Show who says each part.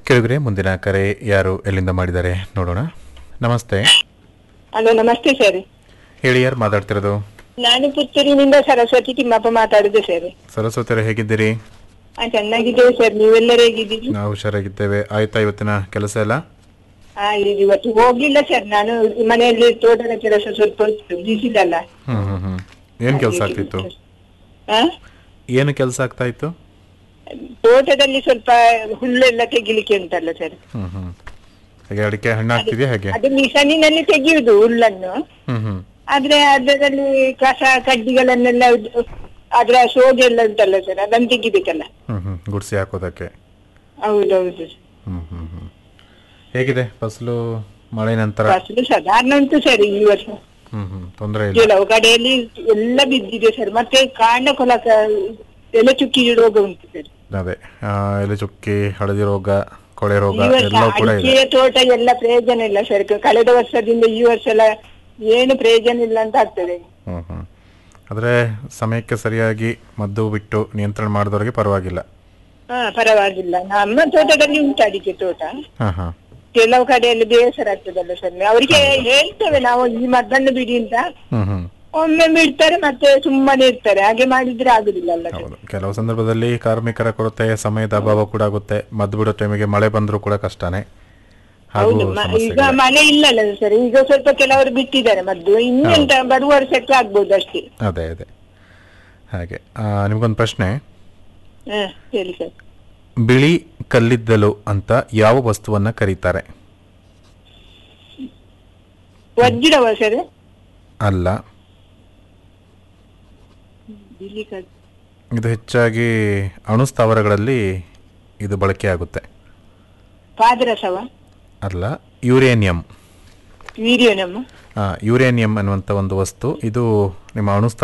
Speaker 1: ಕೇಳಿದ್ರೆ ಮುಂದಿನ ಕರೆ ಯಾರು ಎಲ್ಲಿಂದ ಮಾಡಿದ್ದಾರೆ ನೋಡೋಣ ನಮಸ್ತೆ
Speaker 2: ಹಲೋ ನಮಸ್ತೆ ಸರ್
Speaker 1: ಹೇಳಿ ಯಾರು ಮಾತಾಡ್ತಿರೋದು
Speaker 2: ನಾನು ಪುತ್ತೂರಿನಿಂದ ಸರಸ್ವತಿ ತಿಮ್ಮಪ್ಪ ಮಾತಾಡುದು ಸರ್
Speaker 1: ಸರಸ್ವತಿಯರು ಹೇಗಿದ್ದೀರಿ
Speaker 2: ಹಾ ಚೆನ್ನಾಗಿದ್ದೇವೆ ಸರ್ ನೀವೆಲ್ಲರೂ ಹೇಗಿದ್ದೀರಿ
Speaker 1: ನಾವು ಹುಷಾರಾಗಿದ್ದೇವೆ ಆಯ್ತಾ ಇವತ್ತಿನ ಕೆಲಸ ಎಲ್ಲ
Speaker 2: ಹಾ ಇದು ಇವತ್ತು ಹೋಗ್ಲಿಲ್ಲ ಸರ್ ನಾನು ಮನೆಯಲ್ಲಿ ತೋಟದ ಕೆಲಸ ಸ್ವಲ್ಪ ಬಿಸಿಲಲ್ಲ
Speaker 1: ಹ್ಮ್ ಹ್ಮ್ ಹ್ಮ್ ಏನ್ ಕೆಲಸ ಆಗ್ತಿತ್ತು
Speaker 2: ಹಾ
Speaker 1: ಏನು ಕೆಲಸ ಆಗ್ತಾ ಇತ್ತು
Speaker 2: ತೋಟದಲ್ಲಿ ಸ್ವಲ್ಪ ಹುಲ್ಲೆಲ್ಲ ತೆಗಿಲಿಕ್ಕೆ ಉಂಟಲ್ಲ ಸರ್
Speaker 1: ಹ್ಮ್ ಹ್ಮ್ ಹಾಗೆ ಅಡಿಕೆ ಹಣ್ಣು ಆಗ್ತಿದೆಯಾ ಹೇಗೆ
Speaker 2: ಅದು ಮಿಷನಿನಲ್ಲಿ ತೆಗೆಯುವುದು ಹುಲ್ಲನ್ನು
Speaker 1: ಹ್ಮ್ ಹ್ಮ್
Speaker 2: ಆದ್ರೆ ಅದರಲ್ಲಿ ಕಸ ಕಡ್ಡಿಗಳನ್ನೆಲ್ಲ ಉದ್- ಅದ್ರ ಸೋಗೆ ಎಲ್ಲ ಉಂಟಲ್ಲ ಸರ್ ಅದನ್ನು ತೆಗಿಬೇಕಲ್ಲ
Speaker 1: ಹ್ಮ್ ಹ್ಮ್ ಗುಡ್ಸಿ ಹಾಕೋದಕ್ಕೆ
Speaker 2: ಹೌದೌದು
Speaker 1: ಹ್ಮ್ ಹ್ಮ್ ಹ್ಮ್ ಹೇಗಿದೆ ಫಸಲು ಮಳೆ ನಂತರ
Speaker 2: ಫಸಲು ಸಾಧಾರಣ ಉಂಟು ಸರ್ ಈ ವರ್ಷ
Speaker 1: ಹ್ಮ್ ಹ್ಮ್ ತೊಂದರೆ ಇಲ್ಲ
Speaker 2: ಕೆಲವು ಕಡೆಯಲ್ಲಿ ಎಲ್ಲ ಬಿದ್ದಿದೆ ಸರ್ ಮತ್ತೆ ಕಾಂಡ ಕೊಲಕ ಎಲೆ ಚುಕ್ಕಿ ರೋಗ ಉಂಟು ಸರ್
Speaker 1: ಅದೇ ಆ, ಎಲೆ ಚುಕ್ಕಿ ಹಳದಿ ರೋಗ ಕೊಳೆ ರೋಗ
Speaker 2: ಈ ವರ್ಷ
Speaker 1: ಎಲ್ಲವೂ ಕೂಡ ಇದೆ
Speaker 2: ಅಡಿಕೆ ತೋಟ ಎಲ್ಲ ಪ್ರಯೋಜನ ಇಲ್ಲ ಸರ್ ಕಳೆದ ವರ್ಷದಿಂದ ಈ ವರ್ಷ ಎಲ್ಲ ಏನು ಪ್ರಯೋಜನ ಇಲ್ಲ ಅಂತ ಆಗ್ತದೆ
Speaker 1: ಹ್ಮ್ ಹ್ಮ್ ಆದ್ರೆ ಸಮಯಕ್ಕೆ ಸರಿಯಾಗಿ ಮದ್ದು ಬಿಟ್ಟು ನಿಯಂತ್ರಣ ಮಾಡಿದವರಿಗೆ ಪರವಾಗಿಲ್ಲ
Speaker 2: ಹಾ ಪರವಾಗಿಲ್ಲ ನಮ್ಮ ತೋಟದಲ್ಲಿ ಉಂಟು ಅಡಿಕೆ ತೋಟ
Speaker 1: ಹಾ ಹಾ
Speaker 2: ಕೆಲವು ಕಡೆಯಲ್ಲಿ ಬೇಸರ ಆಗ್ತದಲ್ಲ ಸರ್ ಅವರಿಗೆ ಹೇಳ್ತೇವೆ ನಾವು ಈ ಮದ್ದನ್ನು ಬಿಡಿ ಅಂತ
Speaker 1: ಹ್ಮ್ ಹ್ಮ್
Speaker 2: ಒಮ್ಮೆ ಬಿಡ್ತಾರೆ ಮತ್ತೆ ಸುಮ್ಮನೆ ಇರ್ತಾರೆ ಹಾಗೆ ಮಾಡಿದ್ರೆ ಆಗುದಿಲ್ಲ ಅಲ್ಲ ಸರ್
Speaker 1: ಹೌದು ಕೆಲವು ಸಂದರ್ಭದಲ್ಲಿ ಕಾರ್ಮಿಕರ ಕೊರತೆ ಸಮಯದ ಅಭಾವ ಕೂಡ ಆಗುತ್ತೆ ಮದ್ದು ಬಿಡೋ ಟೈಮಿಗೆ ಮಳೆ ಬಂದರೂ ಕೂಡ ಕಷ್ಟನೇ ಹಾಗೂ
Speaker 2: ಹೌದು ಮ- ಈಗ
Speaker 1: ಸಮಸ್ಯೆಗಳೇ.
Speaker 2: ಮಳೆ ಇಲ್ಲಲ್ಲ ಸರ್ ಈಗ ಸ್ವಲ್ಪ ಕೆಲವರು ಬಿಟ್ಟಿದ್ದಾರೆ ಮದ್ದು ಇನ್ನೆಂತ ಬರುವ ವರ್ಷಕ್ಕೆ ಆಗ್ಬೋದು ಅಷ್ಟೇ
Speaker 1: ಅದೇ ಅದೇ ಹಾಗೆ ಆ, ನಿಮ್ಗೊಂದು ಪ್ರಶ್ನೆ
Speaker 2: ಹ ಹೇಳಿ ಸರ್
Speaker 1: ಬಿಳಿ ಕಲ್ಲಿದ್ದಲು ಅಂತ ಯಾವ ವಸ್ತುವನ್ನ ಕರೀತಾರೆ
Speaker 2: ವಜ್ರವ ಸರ್
Speaker 1: ಅಲ್ಲ
Speaker 2: ಬಿಳಿ ಕಲ್
Speaker 1: ಇದು ಹೆಚ್ಚಾಗಿ ಅಣುಸ್ಥಾವರಗಳಲ್ಲಿ ಇದು ಬಳಕೆ ಆಗುತ್ತೆ
Speaker 2: ಪಾದರಸವ
Speaker 1: ಅಲ್ಲ ಯುರೇನಿಯಂ
Speaker 2: ವೀರ್ಯನಮ್ಮ
Speaker 1: ಯುರೇನಿಯಂ ಅನ್ನುವಂಥ ಒಂದು ವಸ್ತು ಇದು ನಿಮ್ಮ ಅಣುಸ್ಥಾವರ